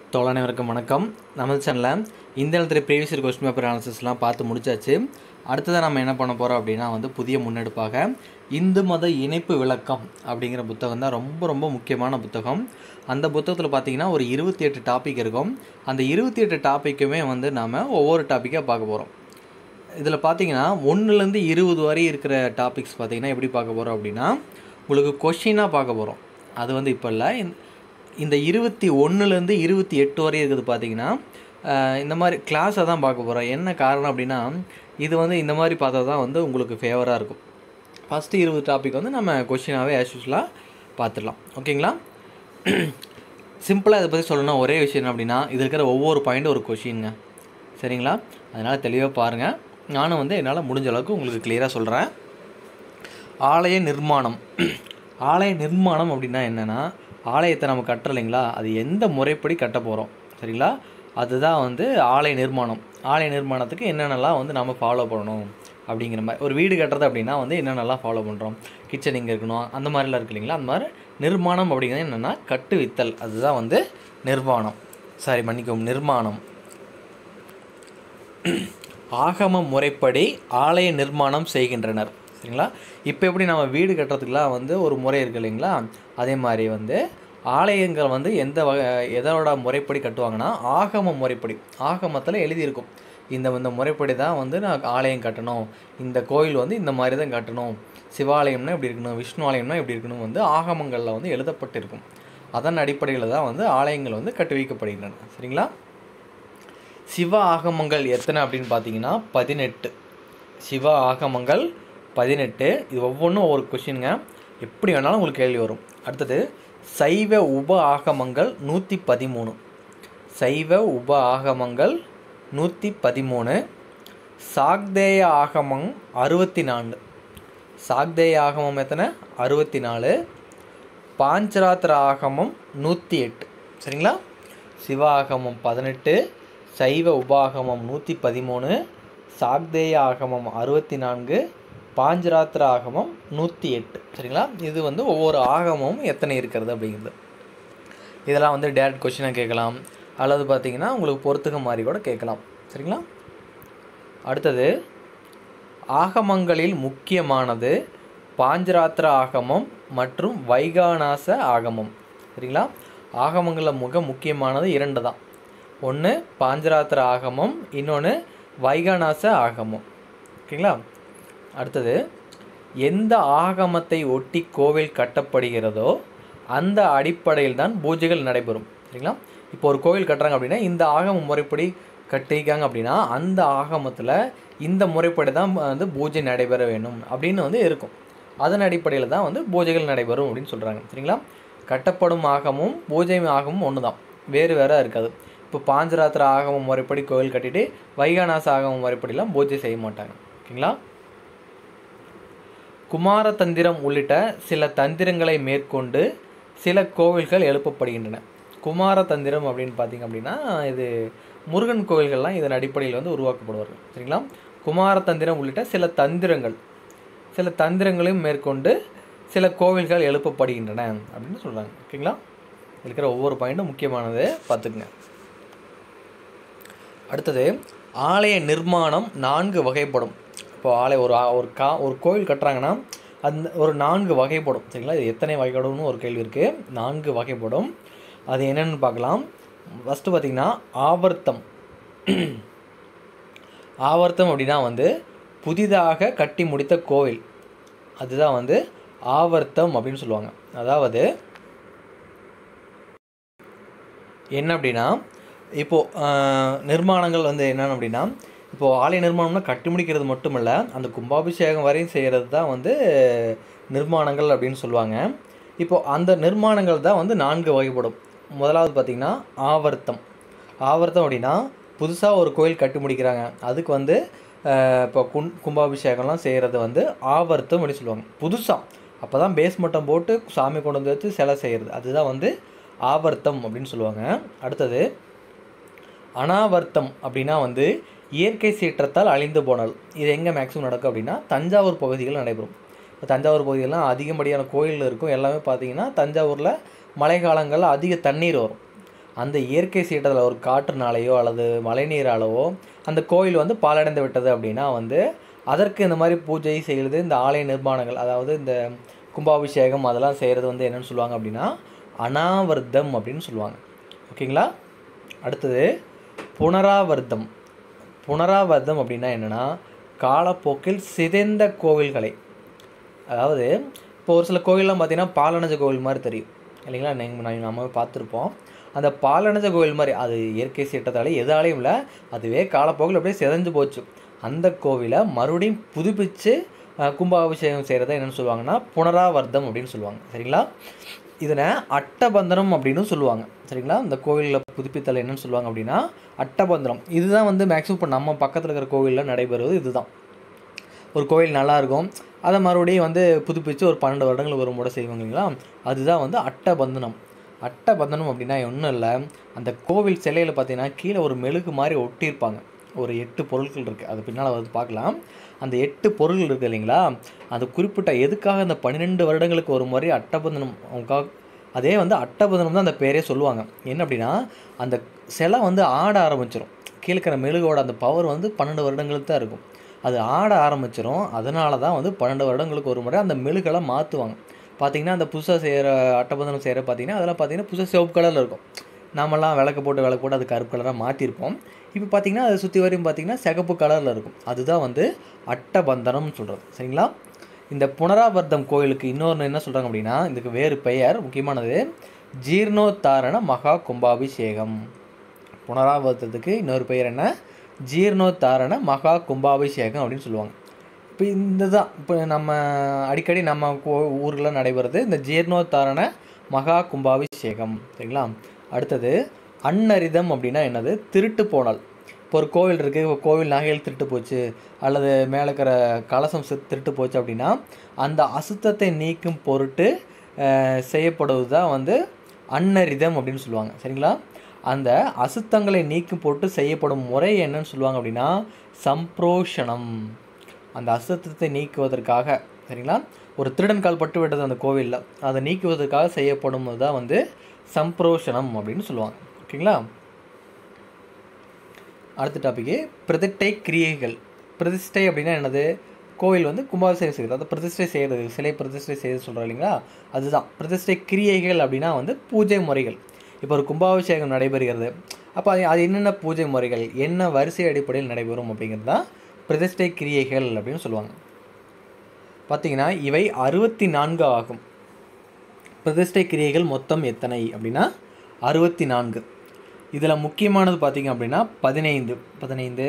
தோழனைவருக்கும் வணக்கம் நமது சேனலில் இந்த இடத்துல ப்ரீவியஸ் இயர் கொஸ்டின் பேப்பர் அனாலிசிஸ்லாம் பார்த்து முடிச்சாச்சு அடுத்ததாக நம்ம என்ன பண்ண போகிறோம் அப்படின்னா வந்து புதிய முன்னெடுப்பாக இந்து மத இணைப்பு விளக்கம் அப்படிங்கிற புத்தகம் தான் ரொம்ப ரொம்ப முக்கியமான புத்தகம் அந்த புத்தகத்தில் பார்த்தீங்கன்னா ஒரு இருபத்தி எட்டு டாபிக் இருக்கும் அந்த இருபத்தி எட்டு டாப்பிக்குமே வந்து நாம் ஒவ்வொரு டாப்பிக்காக பார்க்க போகிறோம் இதில் பார்த்தீங்கன்னா ஒன்றுலேருந்து இருபது வரை இருக்கிற டாபிக்ஸ் பார்த்தீங்கன்னா எப்படி பார்க்க போகிறோம் அப்படின்னா உங்களுக்கு கொஷினாக பார்க்க போகிறோம் அது வந்து இப்போ இல்லை இந்த இருபத்தி ஒன்றுலேருந்து இருபத்தி எட்டு வரை இருக்குது பார்த்தீங்கன்னா அஹ், இந்த மாதிரி கிளாஸை தான் பார்க்க போகிறோம் என்ன காரணம் அப்படின்னா இது வந்து இந்த மாதிரி பார்த்தா தான் வந்து உங்களுக்கு ஃபேவராக இருக்கும் ஃபஸ்ட்டு இருபது டாபிக் வந்து நம்ம கொஷினாகவே ஆஸ் யூஸ்வலாக பார்த்துடலாம் ஓகேங்களா சிம்பிளாக இதை பற்றி சொல்லணும்னா ஒரே விஷயம் என்ன அப்படின்னா இது இருக்கிற ஒவ்வொரு பாயிண்ட்டும் ஒரு கொஷினுங்க சரிங்களா அதனால் தெளிவாக பாருங்கள் நானும் வந்து என்னால் முடிஞ்ச அளவுக்கு உங்களுக்கு கிளியராக சொல்கிறேன் ஆலய நிர்மாணம் ஆலய நிர்மாணம் அப்படின்னா என்னென்னா ஆலயத்தை நம்ம கட்டுறோம் இல்லைங்களா அது எந்த முறைப்படி கட்ட போகிறோம் சரிங்களா அதுதான் வந்து ஆலய நிர்மாணம் ஆலய நிர்மாணத்துக்கு என்னென்னலாம் வந்து நம்ம ஃபாலோ பண்ணணும் அப்படிங்கிற மாதிரி ஒரு வீடு கட்டுறது அப்படின்னா வந்து என்னென்னலாம் ஃபாலோ பண்ணுறோம் கிச்சன் இங்கே இருக்கணும் அந்த மாதிரிலாம் இருக்கு இல்லைங்களா அந்த மாதிரி நிர்மாணம் அப்படிங்கிறது என்னென்னா கட்டுவித்தல் அதுதான் வந்து நிர்வாணம் சாரி மன்னிக்கவும் நிர்மாணம் ஆகம முறைப்படி ஆலய நிர்மாணம் செய்கின்றனர் சரிங்களா இப்போ எப்படி நம்ம வீடு கட்டுறதுக்குலாம் வந்து ஒரு முறை இருக்கு இல்லைங்களா அதே மாதிரி வந்து ஆலயங்கள் வந்து எந்த வகை எதோட முறைப்படி கட்டுவாங்கன்னா ஆகம முறைப்படி ஆகமத்தில் எழுதியிருக்கும் இந்த இந்த முறைப்படி தான் வந்து நான் ஆலயம் கட்டணும் இந்த கோயில் வந்து இந்த மாதிரி தான் கட்டணும் சிவாலயம்னா இப்படி இருக்கணும் விஷ்ணு ஆலயம்னா இப்படி இருக்கணும் வந்து ஆகமங்களில் வந்து எழுதப்பட்டிருக்கும் அதன் அடிப்படையில் தான் வந்து ஆலயங்கள் வந்து கட்டி வைக்கப்படுகின்றன சரிங்களா சிவ ஆகமங்கள் எத்தனை அப்படின்னு பார்த்தீங்கன்னா பதினெட்டு சிவ ஆகமங்கள் பதினெட்டு இது ஒவ்வொன்றும் ஒவ்வொரு கொஷினுங்க எப்படி வேணாலும் உங்களுக்கு கேள்வி வரும் அடுத்தது சைவ உப ஆகமங்கள் நூற்றி பதிமூணு சைவ உப ஆகமங்கள் நூற்றி பதிமூணு சாக்தேய ஆகமம் அறுபத்தி நாலு சாக்தேய ஆகமம் எத்தனை அறுபத்தி நாலு பாஞ்சராத்திர ஆகமம் நூற்றி எட்டு சரிங்களா சிவ ஆகமம் பதினெட்டு சைவ உபாகமம் நூற்றி பதிமூணு சாக்தேய ஆகமம் அறுபத்தி நான்கு பாஞ்சராத்திர ஆகமம் நூற்றி எட்டு சரிங்களா இது வந்து ஒவ்வொரு ஆகமும் எத்தனை இருக்கிறது அப்படிங்கிறது இதெல்லாம் வந்து டேரக்ட் கொஷினாக கேட்கலாம் அல்லது பார்த்தீங்கன்னா உங்களுக்கு பொறுத்துக்க மாதிரி கூட கேட்கலாம் சரிங்களா அடுத்தது ஆகமங்களில் முக்கியமானது பாஞ்சராத்திர ஆகமம் மற்றும் வைகானாச ஆகமம் சரிங்களா ஆகமங்களில் மிக முக்கியமானது இரண்டு தான் ஒன்று பாஞ்சராத்திர ஆகமம் இன்னொன்று வைகானாச ஆகமம் ஓகேங்களா அடுத்தது எந்த ஆகமத்தை ஒட்டி கோவில் கட்டப்படுகிறதோ அந்த அடிப்படையில் தான் பூஜைகள் நடைபெறும் சரிங்களா இப்போ ஒரு கோவில் கட்டுறாங்க அப்படின்னா இந்த ஆகம முறைப்படி கட்டிருக்காங்க அப்படின்னா அந்த ஆகமத்தில் இந்த முறைப்படி தான் வந்து பூஜை நடைபெற வேணும் அப்படின்னு வந்து இருக்கும் அதன் அடிப்படையில் தான் வந்து பூஜைகள் நடைபெறும் அப்படின்னு சொல்கிறாங்க சரிங்களா கட்டப்படும் ஆகமும் பூஜை ஆகமும் ஒன்று தான் வேறு வேறு இருக்காது இப்போ பாஞ்சராத்திர ஆகமம் முறைப்படி கோவில் கட்டிட்டு வைகானாச ஆகமம் முறைப்படிலாம் பூஜை செய்ய மாட்டாங்க ஓகேங்களா குமார தந்திரம் உள்ளிட்ட சில தந்திரங்களை மேற்கொண்டு சில கோவில்கள் எழுப்பப்படுகின்றன குமார தந்திரம் அப்படின்னு பார்த்தீங்க அப்படின்னா இது முருகன் கோவில்கள்லாம் இதன் அடிப்படையில் வந்து உருவாக்கப்படுவார்கள் சரிங்களா குமார தந்திரம் உள்ளிட்ட சில தந்திரங்கள் சில தந்திரங்களையும் மேற்கொண்டு சில கோவில்கள் எழுப்பப்படுகின்றன அப்படின்னு சொல்கிறாங்க ஓகேங்களா இருக்கிற ஒவ்வொரு பாயிண்ட்டும் முக்கியமானது பார்த்துக்குங்க அடுத்தது ஆலய நிர்மாணம் நான்கு வகைப்படும் இப்போ ஆலய ஒரு ஆ- ஒரு கா ஒரு கோயில் கட்டுறாங்கன்னா அந்த ஒரு நான்கு வகைப்படும் சரிங்களா இது எத்தனை வகைப்படும்னு ஒரு கேள்வி இருக்குது நான்கு வகைப்படும் அது என்னென்னு பார்க்கலாம் ஃபஸ்ட்டு பார்த்திங்கன்னா ஆவர்த்தம் ஆவர்த்தம் அப்படின்னா வந்து புதிதாக கட்டி முடித்த கோவில் அதுதான் வந்து ஆவர்த்தம் அப்படின்னு சொல்லுவாங்க அதாவது என்ன அப்படின்னா இப்போது நிர்மாணங்கள் வந்து என்னென்ன அப்படின்னா இப்போது ஆலய நிர்மாணம்னா கட்டி முடிக்கிறது மட்டுமல்ல அந்த கும்பாபிஷேகம் வரையும் செய்கிறது தான் வந்து நிர்மாணங்கள் அப்படின்னு சொல்லுவாங்க இப்போது அந்த நிர்மாணங்கள் தான் வந்து நான்கு வகைப்படும் முதலாவது பார்த்திங்கன்னா ஆவர்த்தம் ஆவர்த்தம் அப்படின்னா புதுசாக ஒரு கோயில் கட்டி முடிக்கிறாங்க அதுக்கு வந்து அஹ், இப்போ குன் கும்பாபிஷேகம்லாம் செய்கிறது வந்து ஆவர்த்தம் அப்படின்னு சொல்லுவாங்க புதுசாக அப்போ தான் பேஸ் மட்டம் போட்டு சாமி கொண்டு வந்து வச்சு சிலை செய்கிறது அதுதான் வந்து ஆவர்த்தம் அப்படின்னு சொல்லுவாங்க அடுத்தது அனாவர்த்தம் அப்படின்னா வந்து இயற்கை சீற்றத்தால் அழிந்து போனல் இது எங்கே மேக்ஸிமம் நடக்கும் அப்படின்னா தஞ்சாவூர் பகுதிகள் நடைபெறும் இப்போ தஞ்சாவூர் பகுதியெல்லாம் அதிகப்படியான கோயில் இருக்கும் எல்லாமே பார்த்தீங்கன்னா தஞ்சாவூரில் மழை காலங்களில் அதிக தண்ணீர் வரும் அந்த இயற்கை சீற்றத்தில் ஒரு காற்றுனாலேயோ அல்லது மழைநீராலவோ அந்த கோயில் வந்து பாலடைந்து விட்டது அப்படின்னா வந்து அதற்கு இந்த மாதிரி பூஜை செய்கிறது இந்த ஆலய நிர்மாணங்கள் அதாவது இந்த கும்பாபிஷேகம் அதெல்லாம் செய்கிறது வந்து என்னன்னு சொல்லுவாங்க அப்படின்னா அனாவர்த்தம் அப்படின்னு சொல்லுவாங்க ஓகேங்களா அடுத்தது புனராவர்த்தம் புனராவர்த்தம் அப்படின்னா என்னென்னா காலப்போக்கில் சிதைந்த கோவில்களை அதாவது இப்போ ஒரு சில கோவில்லாம் பார்த்தீங்கன்னா பாலடைஞ்ச கோவில் மாதிரி தெரியும் இல்லைங்களா நீங்கள் நம்ம பார்த்துருப்போம் அந்த பாலடைஞ்ச கோவில் மாதிரி அது இயற்கை சீற்றத்தாலே எதாலையும் இல்லை அதுவே காலப்போக்கில் அப்படியே சிதைஞ்சு போச்சு அந்த கோவிலை மறுபடியும் புதுப்பிச்சு அஹ், கும்பாபிஷேகம் செய்கிறத என்னென்னு சொல்லுவாங்கன்னா புனராவர்த்தம் அப்படின்னு சொல்லுவாங்க சரிங்களா இதனை அட்டபந்தனம் அப்படின்னு சொல்லுவாங்க சரிங்களா இந்த கோவிலில் புதுப்பித்தல் என்னன்னு சொல்லுவாங்க அப்படின்னா அட்டபந்தனம் இதுதான் வந்து மேக்ஸிமம் இப்போ நம்ம பக்கத்தில் இருக்கிற கோவிலில் நடைபெறுவது இதுதான் ஒரு கோவில் நல்லா இருக்கும் அதை மறுபடியும் வந்து புதுப்பிச்சு ஒரு பன்னெண்டு வருடங்களுக்கு ஒரு முறை செய்வாங்க இல்லைங்களா அதுதான் வந்து அட்டபந்தனம் அட்டபந்தனம் அப்படின்னா ஒன்றும் இல்லை அந்த கோவில் சிலையில் பார்த்தீங்கன்னா கீழே ஒரு மெழுகு மாதிரி ஒட்டியிருப்பாங்க ஒரு எட்டு பொருட்கள் இருக்குது அது பின்னால் வந்து பார்க்கலாம் அந்த எட்டு பொருள்கள் இருக்குது இல்லைங்களா அது குறிப்பிட்ட எதுக்காக அந்த பன்னிரெண்டு வருடங்களுக்கு ஒரு முறை அட்டபந்தனம் அவங்களுக்காக அதே வந்து அட்டபந்தனம் தான் அந்த பேரே சொல்லுவாங்க என்ன அப்படின்னா அந்த சிலை வந்து ஆட ஆரம்பிச்சிடும் கீழே இருக்கிற மெழுகோட அந்த பவர் வந்து பன்னெண்டு வருடங்களுக்கு தான் இருக்கும் அது ஆட ஆரம்பிச்சிடும் அதனால தான் வந்து பன்னெண்டு வருடங்களுக்கு ஒரு முறை அந்த மெழுகெல்லாம் மாற்றுவாங்க பார்த்தீங்கன்னா அந்த புதுசாக செய்கிற அட்டபந்தனம் செய்கிற பார்த்தீங்கன்னா அதெல்லாம் பார்த்தீங்கன்னா புதுசாக சிவப்பு கலரில் இருக்கும் நாமெல்லாம் விளக்கு போட்டு விளக்கு போட்டு அது கருப்பு கலராக மாற்றிருப்போம் இப்போ பார்த்தீங்கன்னா அதை சுற்றி வரையும் பார்த்தீங்கன்னா சிகப்பு கலரில் இருக்கும் அதுதான் வந்து அட்டபந்தனம்னு சொல்கிறது சரிங்களா இந்த புனராவர்த்தம் கோயிலுக்கு இன்னொன்று என்ன சொல்கிறாங்க அப்படின்னா இதுக்கு வேறு பெயர் முக்கியமானது ஜீர்ணோத்தாரண மகா கும்பாபிஷேகம் புனராவர்த்தத்துக்கு இன்னொரு பெயர் என்ன ஜீர்ணோத்தாரண மகா கும்பாபிஷேகம் அப்படின்னு சொல்லுவாங்க இப்போ இந்த தான் இப்போ நம்ம அடிக்கடி நம்ம ஊரில் நடைபெறுது இந்த ஜீர்ணோத்தாரண மகா கும்பாபிஷேகம் சரிங்களா அடுத்தது அன்னரிதம் அப்படின்னா என்னது திருட்டு போனல் இப்போ ஒரு கோவில் இருக்குது இப்போ கோவில் நகைகள் திருட்டு போச்சு அல்லது மேலே இருக்கிற கலசம் சி- திருட்டு போச்சு அப்படின்னா அந்த அசுத்தத்தை நீக்கும் பொருட்டு அஹ், செய்யப்படுவது தான் வந்து அன்னரிதம் அப்படின்னு சொல்லுவாங்க சரிங்களா அந்த அசுத்தங்களை நீக்கும் பொருட்டு செய்யப்படும் முறை என்னன்னு சொல்லுவாங்க அப்படின்னா சம்ப்ரோஷணம் அந்த அசுத்தத்தை நீக்குவதற்காக சரிங்களா ஒரு திருடன் கால் பட்டு விட்டது அந்த கோவிலில் அதை நீக்குவதற்காக செய்யப்படும் தான் வந்து சம்ப்ரோஷணம் அப்படின்னு சொல்லுவாங்க ஓகேங்களா அடுத்த டாபிக்கு பிரதிஷ்டை கிரியைகள் பிரதிஷ்டை அப்படின்னா என்னது கோவில் வந்து கும்பாபிஷேகம் செய்கிறது அது பிரதிஷ்டை செய்கிறது சிலை பிரதிஷ்டை செய்கிறது சொல்கிறோம் இல்லைங்களா அதுதான் பிரதிஷ்டை கிரியைகள் அப்படின்னா வந்து பூஜை முறைகள் இப்போ ஒரு கும்பாபிஷேகம் நடைபெறுகிறது அப்போ அது அது என்னென்ன பூஜை முறைகள் என்ன வரிசை அடிப்படையில் நடைபெறும் அப்படிங்கிறது தான் பிரதிஷ்டை கிரியைகள் அப்படின்னு சொல்லுவாங்க பார்த்தீங்கன்னா இவை அறுபத்தி நான்கு ஆகும் பிரதிஷ்டை கிரியைகள் மொத்தம் எத்தனை அப்படின்னா அறுபத்தி நான்கு இதில் முக்கியமானது பார்த்தீங்க அப்படின்னா பதினைந்து பதினைந்து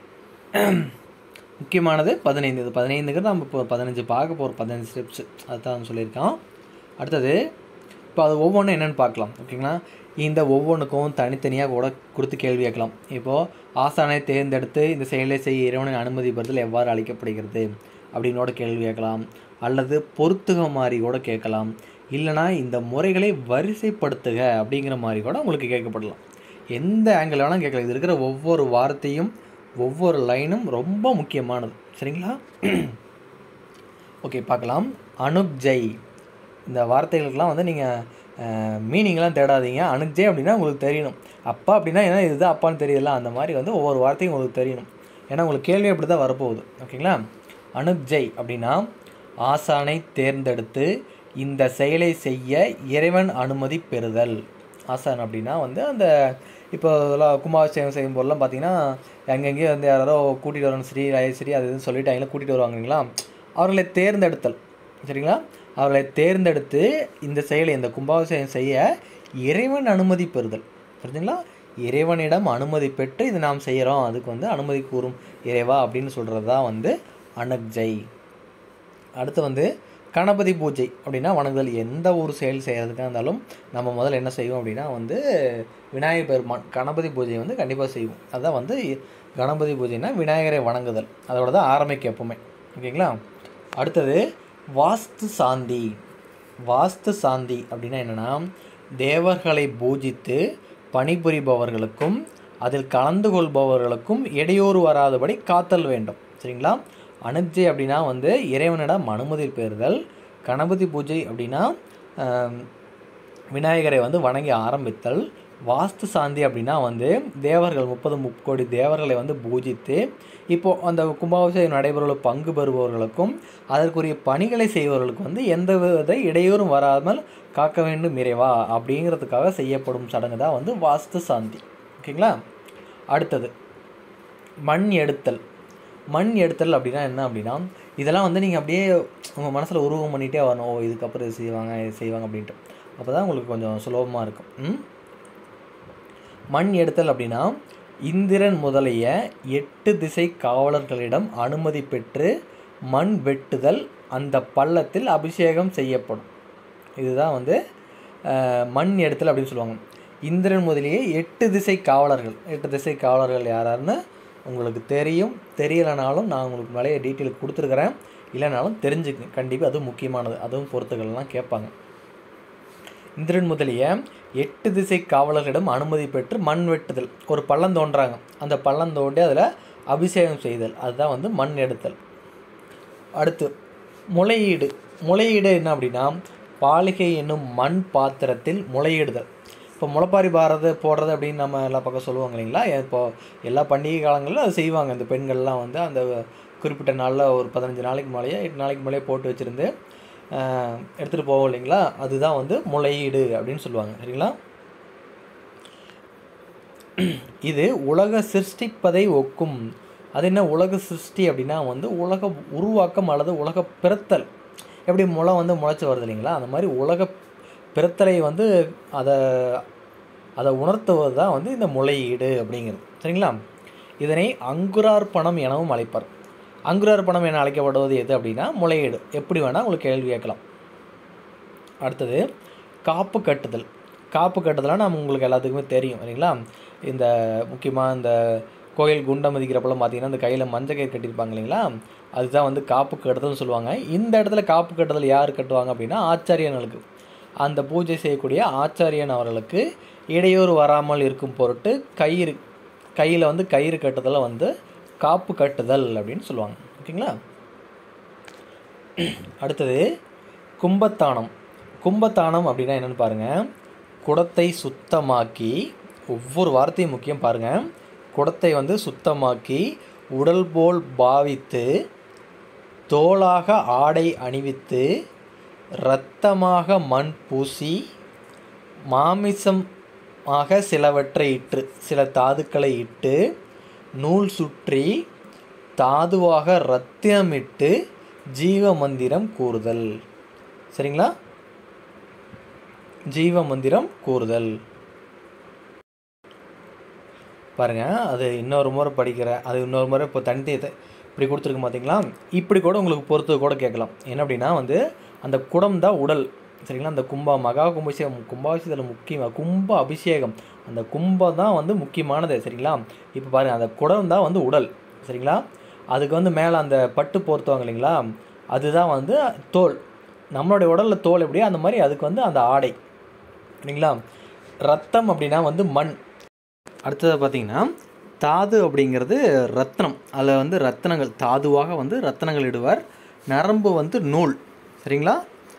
முக்கியமானது பதினைந்து இது பதினைந்துங்கிறது நம்ம இப்போ பதினஞ்சு பார்க்க போகிறோம் பதினஞ்சு ஸ்டெப்ஸ் அதுதான் சொல்லியிருக்கோம் அடுத்தது இப்போ அது ஒவ்வொன்றும் என்னென்னு பார்க்கலாம் ஓகேங்களா இந்த ஒவ்வொன்றுக்கும் தனித்தனியாக கூட கொடுத்து கேள்வி கேட்கலாம் இப்போது ஆசானை தேர்ந்தெடுத்து இந்த செயலை செய்ய இறைவனின் அனுமதி பெறுதல் எவ்வாறு அளிக்கப்படுகிறது அப்படின்னோட கேள்வி கேட்கலாம் அல்லது பொருத்துக மாதிரி கூட கேட்கலாம் இல்லைனா இந்த முறைகளை வரிசைப்படுத்துக அப்படிங்கிற மாதிரி கூட உங்களுக்கு கேட்கப்படலாம் எந்த ஆங்கிள் வேணால் கேட்கலாம் இது இருக்கிற ஒவ்வொரு வார்த்தையும் ஒவ்வொரு லைனும் ரொம்ப முக்கியமானது சரிங்களா ஓகே பார்க்கலாம் அனுப்ஜை இந்த வார்த்தைகளுக்கெல்லாம் வந்து நீங்கள் மீனிங்லாம் தேடாதீங்க அனுப்ஜை அப்படின்னா உங்களுக்கு தெரியணும் அப்பா அப்படின்னா என்ன இதுதான் அப்பான்னு தெரியல அந்த மாதிரி வந்து ஒவ்வொரு வார்த்தையும் உங்களுக்கு தெரியணும் ஏன்னா உங்களுக்கு கேள்வி அப்படி தான் வரப்போகுது ஓகேங்களா அனுப்ஜை அப்படின்னா ஆசானை தேர்ந்தெடுத்து இந்த செயலை செய்ய இறைவன் அனுமதி பெறுதல் ஆசான் அப்படின்னா வந்து அந்த இப்போ இதெல்லாம் கும்பாபிஷேகம் செய்யும் போதெல்லாம் பார்த்தீங்கன்னா எங்கெங்கேயும் வந்து யாரோ கூட்டிகிட்டு வரணும் ஸ்ரீ ராஜேஸ்வரி அது இதுன்னு சொல்லிட்டு அவங்கள கூட்டிகிட்டு வருவாங்க இல்லைங்களா அவர்களை தேர்ந்தெடுத்தல் சரிங்களா அவர்களை தேர்ந்தெடுத்து இந்த செயலை இந்த கும்பாபிஷேகம் செய்ய இறைவன் அனுமதி பெறுதல் புரிஞ்சுங்களா இறைவனிடம் அனுமதி பெற்று இது நாம் செய்கிறோம் அதுக்கு வந்து அனுமதி கூறும் இறைவா அப்படின்னு சொல்கிறது தான் வந்து அனக்ஜை அடுத்து வந்து கணபதி பூஜை அப்படின்னா வணங்குதல் எந்த ஒரு செயல் செய்கிறதுக்காக இருந்தாலும் நம்ம முதல்ல என்ன செய்வோம் அப்படின்னா வந்து விநாயகர் பெருமான் கணபதி பூஜை வந்து கண்டிப்பாக செய்வோம் அதுதான் வந்து கணபதி பூஜைனா விநாயகரை வணங்குதல் அதோட தான் ஆரம்பிக்கும் எப்பவுமே ஓகேங்களா அடுத்தது வாஸ்து சாந்தி வாஸ்து சாந்தி அப்படின்னா என்னென்னா தேவர்களை பூஜித்து பணிபுரிபவர்களுக்கும் அதில் கலந்து கொள்பவர்களுக்கும் இடையூறு வராதபடி காத்தல் வேண்டும் சரிங்களா அனுஜை அப்படின்னா வந்து இறைவனிடம் அனுமதி பெறுதல் கணபதி பூஜை அப்படின்னா ஆம், விநாயகரை வந்து வணங்கி ஆரம்பித்தல் வாஸ்து சாந்தி அப்படின்னா வந்து தேவர்கள் முப்பது முக்கோடி தேவர்களை வந்து பூஜித்து இப்போது அந்த கும்பாபிஷேகம் நடைபெறுவ பங்கு பெறுபவர்களுக்கும் அதற்குரிய பணிகளை செய்பவர்களுக்கும் வந்து எந்த வித இடையூறும் வராமல் காக்க வேண்டும் இறைவா அப்படிங்கிறதுக்காக செய்யப்படும் சடங்கு தான் வந்து வாஸ்து சாந்தி ஓகேங்களா அடுத்தது மண் எடுத்தல் மண் எடுத்தல் அப்படின்னா என்ன அப்படின்னா இதெல்லாம் வந்து நீங்கள் அப்படியே உங்கள் மனசில் உருவம் பண்ணிகிட்டே வரணும் ஓ இதுக்கப்புறம் இது செய்வாங்க இது செய்வாங்க அப்படின்ட்டு அப்போ தான் உங்களுக்கு கொஞ்சம் சுலபமாக இருக்கும் ம்? மண் எடுத்தல் அப்படின்னா இந்திரன் முதலிய எட்டு திசை காவலர்களிடம் அனுமதி பெற்று மண் வெட்டுதல் அந்த பள்ளத்தில் அபிஷேகம் செய்யப்படும் இதுதான் வந்து அஹ், மண் எடுத்தல் அப்படின்னு சொல்லுவாங்க இந்திரன் முதலிய எட்டு திசை காவலர்கள் எட்டு திசை காவலர்கள் யாராருன்னு உங்களுக்கு தெரியும் தெரியலைனாலும் நான் உங்களுக்கு நிறைய டீட்டெயில் கொடுத்துருக்குறேன் இல்லைனாலும் தெரிஞ்சுக்குங்க கண்டிப்பாக அதுவும் முக்கியமானது அதுவும் பொறுத்துக்கள்லாம் கேட்பாங்க இந்திரன் முதலிய எட்டு திசை காவலர்களிடம் அனுமதி பெற்று மண் வெட்டுதல் ஒரு பள்ளம் தோன்றாங்க அந்த பள்ளம் தோண்டி அதில் அபிஷேகம் செய்தல் அதுதான் வந்து மண் எடுத்தல் அடுத்து முளையீடு முளையீடு என்ன அப்படின்னா பாலிகை என்னும் மண் பாத்திரத்தில் முளையிடுதல் இப்போ முளைப்பாரி பாரது போடுறது அப்படின்னு நம்ம எல்லா பக்கம் சொல்லுவாங்க இல்லைங்களா இப்போ எல்லா பண்டிகை காலங்களிலும் அது செய்வாங்க இந்த பெண்கள்லாம் வந்து அந்த குறிப்பிட்ட நாளில் ஒரு பதினஞ்சு நாளைக்கு மேலேயே எட்டு நாளைக்கு மேலேயே போட்டு வச்சுருந்து எடுத்துகிட்டு போவோம் இல்லைங்களா அதுதான் வந்து முளையீடு அப்படின்னு சொல்லுவாங்க சரிங்களா இது உலக சிருஷ்டிப்பதை ஒக்கும் அது என்ன உலக சிருஷ்டி அப்படின்னா வந்து உலக உருவாக்கம் அல்லது உலக பிறத்தல் எப்படி முளை வந்து முளைச்சி வருது இல்லைங்களா அந்த மாதிரி உலக பிறத்தலை வந்து அதை அதை உணர்த்துவது தான் வந்து இந்த முளையீடு அப்படிங்கிறது சரிங்களா இதனை அங்குரார்ப்பணம் எனவும் அழைப்பார் அங்குரார்ப்பணம் என அழைக்கப்படுவது எது அப்படின்னா முளையீடு எப்படி வேணால் உங்களுக்கு கேள்வி கேட்கலாம் அடுத்தது காப்பு கட்டுதல் காப்பு கட்டுதலாம் நம்ம உங்களுக்கு எல்லாத்துக்குமே தெரியும் இல்லைங்களா இந்த முக்கியமாக இந்த கோயில் குண்டம் மதிக்கிறப்பெல்லாம் பார்த்தீங்கன்னா இந்த கையில் மஞ்சள் கயிறு கட்டியிருப்பாங்க இல்லைங்களா அதுதான் வந்து காப்பு கட்டுதல்னு சொல்லுவாங்க இந்த இடத்துல காப்பு கட்டுதல் யார் கட்டுவாங்க அப்படின்னா ஆச்சாரியர்களுக்கு அந்த பூஜை செய்யக்கூடிய ஆச்சாரியன் அவர்களுக்கு இடையூறு வராமல் இருக்கும் பொருட்டு கயிறு கையில் வந்து கயிறு கட்டுதலை வந்து காப்பு கட்டுதல் அப்படின்னு சொல்லுவாங்க ஓகேங்களா அடுத்தது கும்பத்தானம் கும்பத்தானம் அப்படின்னா என்னென்னு பாருங்கள் குடத்தை சுத்தமாக்கி ஒவ்வொரு வார்த்தையும் முக்கியம் பாருங்கள் குடத்தை வந்து சுத்தமாக்கி உடல் போல் பாவித்து தோளாக ஆடை அணிவித்து இரத்தமாக மண் பூசி மாமிசமாக சிலவற்றை இட்டு சில தாதுக்களை இட்டு நூல் சுற்றி தாதுவாக ரத்தினமிட்டு ஜீவ மந்திரம் கூறுதல் சரிங்களா ஜீவ மந்திரம் கூறுதல் பாருங்க அது இன்னொரு முறை படிக்கிற அது இன்னொரு முறை இப்போ தனித்தே இப்படி கொடுத்துருக்கு பார்த்தீங்களா இப்படி கூட உங்களுக்கு பொறுத்து கூட கேட்கலாம் என்ன அப்படின்னா வந்து அந்த குடம் தான் உடல் சரிங்களா அந்த கும்பா மகா கும்பாபிஷேகம் கும்பாபிஷேகத்தில் முக்கியம் கும்ப அபிஷேகம் அந்த கும்பம் தான் வந்து முக்கியமானது சரிங்களா இப்போ பாருங்கள் அந்த குடம் தான் வந்து உடல் சரிங்களா அதுக்கு வந்து மேலே அந்த பட்டு போர்த்துவாங்க இல்லைங்களா அதுதான் வந்து தோல் நம்மளுடைய உடலில் தோல் எப்படியோ அந்த மாதிரி அதுக்கு வந்து அந்த ஆடை சரிங்களா ரத்தம் அப்படின்னா வந்து மண் அடுத்தது பார்த்தீங்கன்னா தாது அப்படிங்கிறது ரத்னம் அதில் வந்து ரத்னங்கள் தாதுவாக வந்து ரத்னங்கள் இடுவார் நரம்பு வந்து நூல் சரிங்களா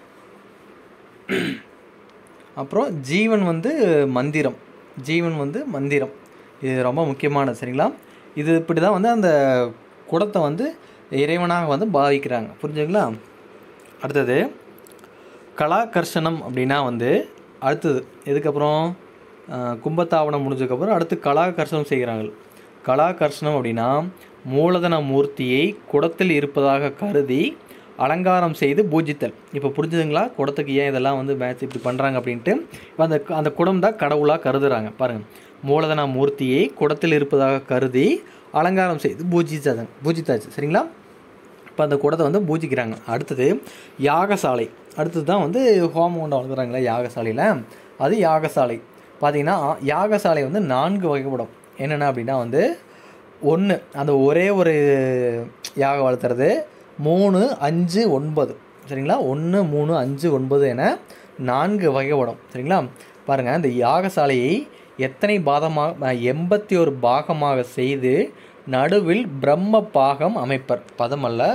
அப்புறம் ஜீவன் வந்து மந்திரம் ஜீவன் வந்து மந்திரம் இது ரொம்ப முக்கியமானது சரிங்களா இது இப்படி தான் வந்து அந்த குடத்தை வந்து இறைவனாக வந்து பாவிக்கிறாங்க புரிஞ்சுங்களா அடுத்தது கலாகர்ஷணம் அப்படின்னா வந்து அடுத்தது எதுக்கப்புறம் அஹ், கும்பத்தாவணம் முடிஞ்சதுக்கப்புறம் அடுத்து கலாகர்ஷணம் செய்கிறாங்க கலாகர்ஷணம் அப்படின்னா மூலதன மூர்த்தியை குடத்தில் இருப்பதாக கருதி அலங்காரம் செய்து பூஜித்தல் இப்போ புரிஞ்சுதுங்களா குடத்துக்கு ஏன் இதெல்லாம் வந்து மேட்ச் இப்படி பண்ணுறாங்க அப்படின்ட்டு இப்போ அந்த அந்த குடம் தான் கடவுளாக கருதுறாங்க பாருங்கள் மூலதன மூர்த்தியை குடத்தில் இருப்பதாக கருதி அலங்காரம் செய்து பூஜித்தாங்க பூஜித்தாச்சு சரிங்களா இப்போ அந்த குடத்தை வந்து பூஜிக்கிறாங்க அடுத்தது யாகசாலை அடுத்தது தான் வந்து ஹோமம் கொண்டு வளர்க்குறாங்களே யாகசாலையில் அது யாகசாலை பார்த்தீங்கன்னா யாகசாலை வந்து நான்கு வகைப்படும் என்னென்ன அப்படின்னா வந்து ஒன்று அந்த ஒரே ஒரு யாகம் வளர்த்துறது மூணு அஞ்சு ஒன்பது சரிங்களா ஒன்று மூணு அஞ்சு ஒன்பது என நான்கு வகைப்படும் சரிங்களா பாருங்கள் இந்த யாகசாலையை எத்தனை பாதமாக எண்பத்தி ஒரு பாகமாக செய்து நடுவில் பிரம்ம பாகம் அமைப்பர் பதம் அல்ல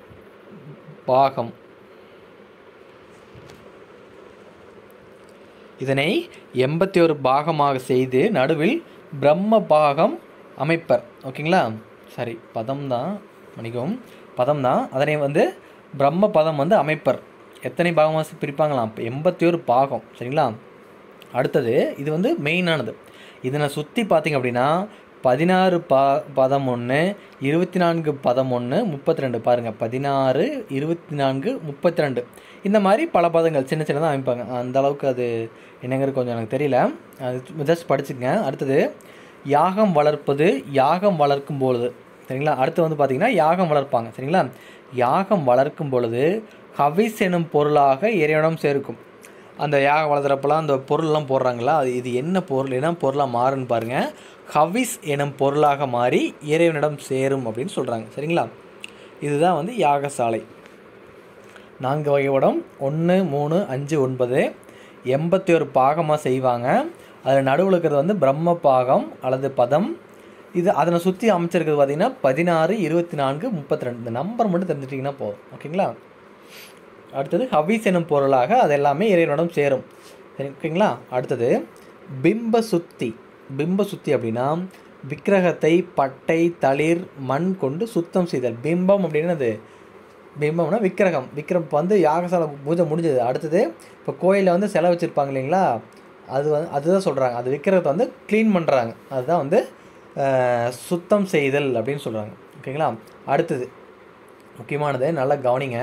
பாகம் இதனை எண்பத்தி ஒரு பாகமாக செய்து நடுவில் பிரம்ம பாகம் அமைப்பர் ஓகேங்களா சரி பதம் தான் மன்னிக்கவும் பதம் தான் அதனை வந்து பிரம்ம பதம் வந்து அமைப்பர் எத்தனை பாகமாக பிரிப்பாங்களாம் எண்பத்தி ஒரு பாகம் சரிங்களா அடுத்தது இது வந்து மெயினானது இதனை சுற்றி பார்த்தீங்க அப்படின்னா பதினாறு பா பதம் ஒன்று இருபத்தி நான்கு பதம் ஒன்று முப்பத்தி ரெண்டு பாருங்கள் பதினாறு இருபத்தி நான்கு முப்பத்தி ரெண்டு இந்த மாதிரி பல பதங்கள் சின்ன சின்னதாக அமைப்பாங்க அந்த அளவுக்கு அது என்னங்கிறது கொஞ்சம் எனக்கு தெரியல அது ஜஸ்ட் படிச்சுக்கங்க அடுத்தது யாகம் வளர்ப்பது யாகம் வளர்க்கும் பொழுது சரிங்களா அடுத்து வந்து பார்த்திங்கன்னா யாகம் வளர்ப்பாங்க சரிங்களா யாகம் வளர்க்கும் பொழுது ஹவிஸ் எனும் பொருளாக இறைவனம் சேர்க்கும் அந்த யாகம் வளர்த்துறப்பெல்லாம் அந்த பொருள்லாம் போடுறாங்களா அது இது என்ன பொருள் என்ன பொருளாக மாறுன்னு பாருங்கள் ஹவிஸ் எனும் பொருளாக மாறி இறைவனிடம் சேரும் அப்படின்னு சொல்கிறாங்க சரிங்களா இதுதான் வந்து யாகசாலை நான்கு வகை உடம் ஒன்று மூணு அஞ்சு ஒன்பது எண்பத்தி ஒரு பாகமாக செய்வாங்க அதில் நடுவில் இருக்கிறது வந்து பிரம்ம பாகம் அல்லது பதம் இது அதனை சுற்றி அமைச்சிருக்கிறது பார்த்திங்கன்னா பதினாறு இருபத்தி நான்கு முப்பத்தி ரெண்டு இந்த நம்பர் மட்டும் தெரிஞ்சிட்டிங்கன்னா போதும் ஓகேங்களா அடுத்தது ஹவீஸ் எனும் பொருளாக அது எல்லாமே இறைவனிடம் சேரும் சரி ஓகேங்களா அடுத்தது பிம்ப சுத்தி பிம்ப சுத்தி அப்படின்னா விக்கிரகத்தை பட்டை தளிர் மண் கொண்டு சுத்தம் செய்தல் பிம்பம் அப்படின்னது பிம்பம்னா விக்கிரகம் விக்கிரம் இப்போ வந்து யாகசாலை பூஜை முடிஞ்சது அடுத்தது இப்போ கோயிலில் வந்து சிலை வச்சுருப்பாங்க இல்லைங்களா அது வந்து அதுதான் சொல்கிறாங்க அது விக்கிரகத்தை வந்து க்ளீன் பண்ணுறாங்க அதுதான் வந்து அஹ், சுத்தம் செய்தல் அப்படின்னு சொல்கிறாங்க ஓகேங்களா அடுத்தது முக்கியமானது நல்லா கவனிங்க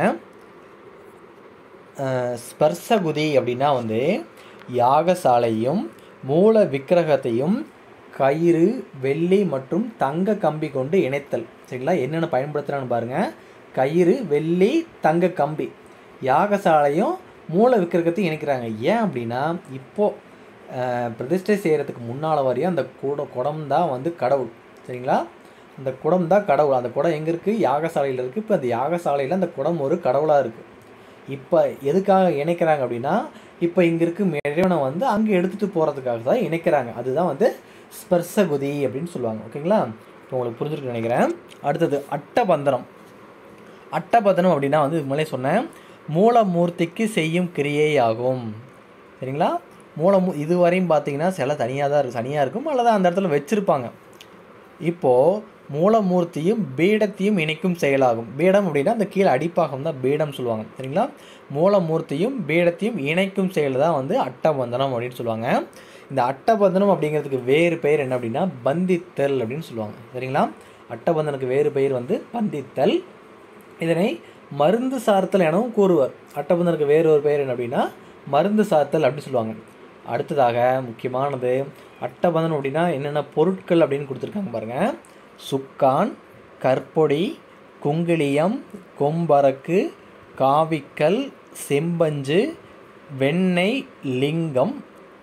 அஹ், ஸ்பர்சகுதி அப்படின்னா வந்து யாகசாலையும் மூல விக்கிரகத்தையும் கயிறு வெள்ளி மற்றும் தங்க கம்பி கொண்டு இணைத்தல் சரிங்களா என்னென்ன பயன்படுத்துகிறான்னு பாருங்கள் கயிறு வெள்ளி தங்க கம்பி யாகசாலையும் மூல விக்கிரகத்தையும் இணைக்கிறாங்க ஏன் அப்படின்னா இப்போது பிரதிஷ்டை செய்கிறதுக்கு முன்னால் வரையும் அந்த குட குடம் தான் வந்து கடவுள் சரிங்களா அந்த குடம் தான் கடவுள் அந்த குடம் எங்கே இருக்குது யாகசாலையில் இருக்குது இப்போ அந்த யாகசாலையில் அந்த குடம் ஒரு கடவுளாக இருக்குது இப்போ எதுக்காக இணைக்கிறாங்க அப்படின்னா இப்போ இங்கே இருக்கும் இறைவனை வந்து அங்கே எடுத்துகிட்டு போகிறதுக்காக தான் இணைக்கிறாங்க அதுதான் வந்து ஸ்பர்சகுதி அப்படின்னு சொல்லுவாங்க ஓகேங்களா இப்போ உங்களுக்கு புரிஞ்சிருக்கு நினைக்கிறேன் அடுத்தது அட்டபந்தனம் அட்டபந்தனம் அப்படின்னா வந்து இது முன்னாலே சொன்னேன் மூலமூர்த்திக்கு செய்யும் கிரியை ஆகும் சரிங்களா மூலமூ இதுவரையும் பார்த்தீங்கன்னா சிலை தனியாக தான் இருக்கும் தனியாக இருக்கும் அல்லது அந்த இடத்துல வச்சுருப்பாங்க இப்போது மூலமூர்த்தியும் பீடத்தையும் இணைக்கும் செயலாகும் பீடம் அப்படின்னா அந்த கீழே அடிப்பாகம் தான் பீடம் சொல்லுவாங்க சரிங்களா மூலமூர்த்தியும் பீடத்தையும் இணைக்கும் செயல் தான் வந்து அட்டபந்தனம் அப்படின்னு சொல்லுவாங்க இந்த அட்டபந்தனம் அப்படிங்கிறதுக்கு வேறு பெயர் என்ன அப்படின்னா பந்தித்தல் அப்படின்னு சொல்லுவாங்க சரிங்களா அட்டபந்தனுக்கு வேறு பெயர் வந்து பந்தித்தல் இதனை மருந்து சார்த்தல் எனவும் கூறுவர் அட்டபந்தனுக்கு வேறு ஒரு பெயர் என்ன அப்படின்னா மருந்து சார்த்தல் அப்படின்னு சொல்லுவாங்க அடுத்ததாக முக்கியமானது அட்டபந்தனம் அப்படின்னா என்னென்ன பொருட்கள் அப்படின்னு கொடுத்துருக்காங்க பாருங்க சுக்கான் கற்பொடி குங்கிலியம் கொம்பரக்கு காவிக்கல் செம்பஞ்சு வெண்ணெய் லிங்கம்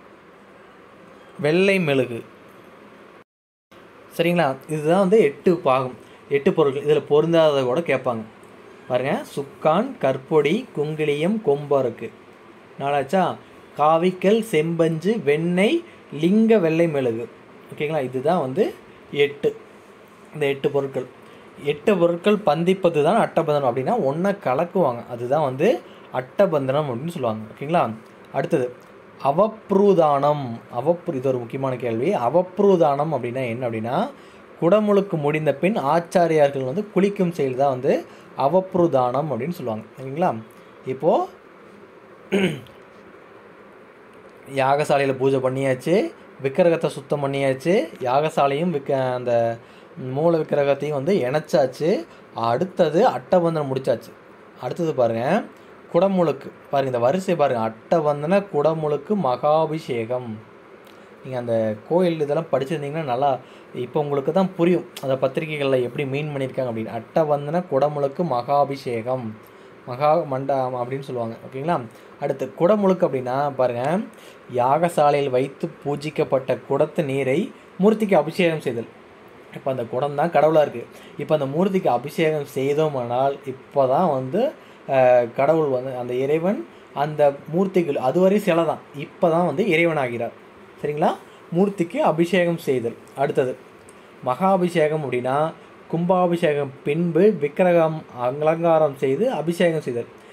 வெள்ளை மெழுகு சரிங்களா இதுதான் வந்து எட்டு பாகம் எட்டு பொருட்கள் இதில் பொருந்தாததை கூட கேட்பாங்க பாருங்க சுக்கான் கற்பொடி குங்கிலியம் கொம்பருக்கு நாளாச்சா காவிக்கல் செம்பஞ்சு வெண்ணெய் லிங்க வெள்ளை மெழுகு ஓகேங்களா இதுதான் வந்து எட்டு இந்த எட்டு பொருட்கள் எட்டு பொருட்கள் பந்திப்பது தான் அட்டபந்தனம் அப்படின்னா ஒன்றா கலக்குவாங்க அதுதான் வந்து அட்டபந்தனம் அப்படின்னு சொல்லுவாங்க ஓகேங்களா அடுத்தது அவப்ரூதானம் அவப்ரு இது ஒரு முக்கியமான கேள்வி அவப்ரூதானம் அப்படின்னா என்ன அப்படின்னா குடமுழுக்கு முடிந்த பின் ஆச்சாரியார்கள் வந்து குளிக்கும் செயல் தான் வந்து அவப்ருதானம் அப்படின்னு சொல்லுவாங்க சரிங்களா இப்போது யாகசாலையில் பூஜை பண்ணியாச்சு விக்கிரகத்தை சுத்தம் பண்ணியாச்சு யாகசாலையும் விக்க அந்த மூல விக்கிரகத்தையும் வந்து இணைச்சாச்சு அடுத்தது அட்டபந்தனம் முடிச்சாச்சு அடுத்தது பாருங்கள் குடமுழுக்கு பாருங்கள் இந்த வரிசை பாருங்கள் அட்டபந்தன குடமுழுக்கு மகாபிஷேகம் நீங்கள் அந்த கோயில் இதெல்லாம் படிச்சிருந்தீங்கன்னா நல்லா இப்போ உங்களுக்கு தான் புரியும் அந்த பத்திரிகைகளில் எப்படி மீன் பண்ணியிருக்காங்க அப்படின்னு அட்டவந்தன குடமுழுக்கு மகாபிஷேகம் மகா மண்டபம் அப்படின்னு சொல்லுவாங்க ஓகேங்களா அடுத்து குடமுழுக்கு அப்படின்னா பாருங்கள் யாகசாலையில் வைத்து பூஜிக்கப்பட்ட குடத்து நீரை மூர்த்திக்கு அபிஷேகம் செய்தல் இப்போ அந்த குடம் தான் கடவுளாக இருக்குது இப்போ அந்த மூர்த்திக்கு அபிஷேகம் செய்தோமானால் இப்போ தான் வந்து அஹ், கடவுள் வந்து அந்த இறைவன் அந்த மூர்த்திகள் அதுவரை சிலை தான் இப்போ தான் வந்து இறைவனாகிறார் சரிங்களா மூர்த்திக்கு அபிஷேகம் செய்தல் அடுத்தது மகாபிஷேகம் அப்படின்னா கும்பாபிஷேகம் பின்பு விக்கிரகம் அலங்காரம் செய்து அபிஷேகம் செய்தல்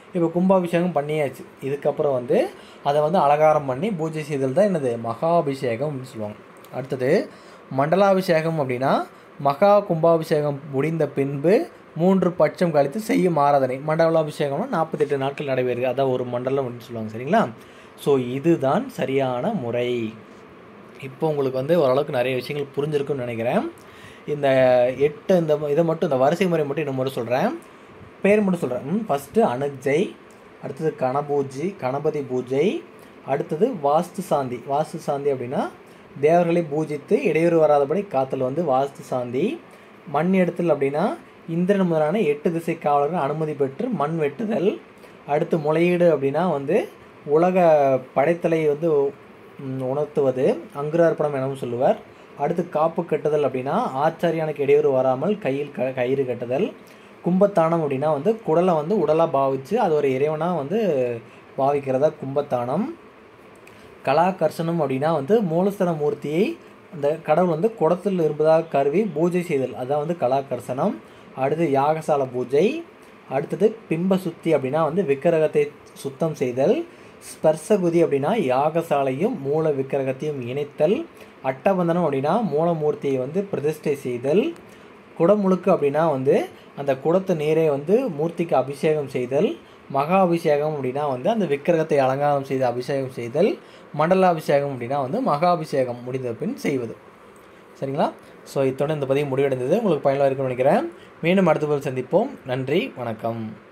இப்போ கும்பாபிஷேகம் பண்ணியாச்சு இதுக்கப்புறம் வந்து அதை வந்து அலங்காரம் பண்ணி பூஜை செய்தல் தான் என்னது மகாபிஷேகம் அப்படின்னு சொல்லுவாங்க அடுத்தது மண்டலாபிஷேகம் அப்படின்னா மகா கும்பாபிஷேகம் முடிந்த பின்பு மூன்று பட்சம் கழித்து செய்யும் ஆராதனை மண்டலாபிஷேகம்னா நாற்பத்தெட்டு நாட்கள் நடைபெறுது அதான் ஒரு மண்டலம் அப்படின்னு சொல்லுவாங்க சரிங்களா ஸோ இதுதான் சரியான முறை இப்போ உங்களுக்கு வந்து ஓரளவுக்கு நிறைய விஷயங்கள் புரிஞ்சிருக்குன்னு நினைக்கிறேன் இந்த எட்டு இந்த இதை மட்டும் இந்த வரிசை முறை மட்டும் இன்னும் மட்டும் சொல்கிறேன் பேர் மட்டும் சொல்கிறேன் ஃபஸ்ட்டு அனுஜை அடுத்தது கணபூஜி கணபதி பூஜை அடுத்தது வாஸ்து சாந்தி வாஸ்து சாந்தி அப்படின்னா தேவர்களை பூஜித்து இடையூறு வராதபடி காத்தல் வந்து வாஸ்து சாந்தி மண் எடுத்தல் அப்படின்னா இந்திரன் முதலான எட்டு திசை காவலர்கள் அனுமதி பெற்று மண் வெட்டுதல் அடுத்து முளையீடு அப்படின்னா வந்து உலக படைத்தலை வந்து ம், உணர்த்துவது அங்குரார்ப்பணம் எனவும் சொல்லுவார் அடுத்து காப்பு கட்டுதல் அப்படின்னா ஆச்சாரியானுக்கு இடையூறு வராமல் கையில் க கயிறு கட்டுதல் கும்பத்தானம் அப்படின்னா வந்து குடலை வந்து உடலாக பாவிச்சு அது ஒரு இறைவனாக வந்து பாவிக்கிறதா கும்பத்தானம் கலாகர்ஷனம் அப்படின்னா வந்து மூலஸ்தர மூர்த்தியை அந்த கடவுள் வந்து குடத்தில் இருப்பதாக கருவி பூஜை செய்தல் அதான் வந்து கலாகர்ஷனம் அடுத்து யாகசால பூஜை அடுத்தது பிம்ப சுத்தி அப்படின்னா வந்து விக்கிரகத்தை சுத்தம் செய்தல் ஸ்பர்சகுதி அப்படின்னா யாகசாலையும் மூல விக்கிரகத்தையும் இணைத்தல் அட்டபந்தனம் அப்படின்னா மூலமூர்த்தியை வந்து பிரதிஷ்டை செய்தல் குடமுழுக்கு அப்படின்னா வந்து அந்த குடத்து நீரை வந்து மூர்த்திக்கு அபிஷேகம் செய்தல் மகா அபிஷேகம் அப்படின்னா வந்து அந்த விக்கிரகத்தை அலங்காரம் செய்து அபிஷேகம் செய்தல் மண்டலாபிஷேகம் அப்படின்னா வந்து மகாபிஷேகம் முடிந்த பின் செய்வது சரிங்களா ஸோ இத்தோட இந்த பதிவு முடிவடைந்தது உங்களுக்கு பயனுள்ள இருக்கும்னு நினைக்கிறேன் மீண்டும் அடுத்த பதில் சந்திப்போம் நன்றி வணக்கம்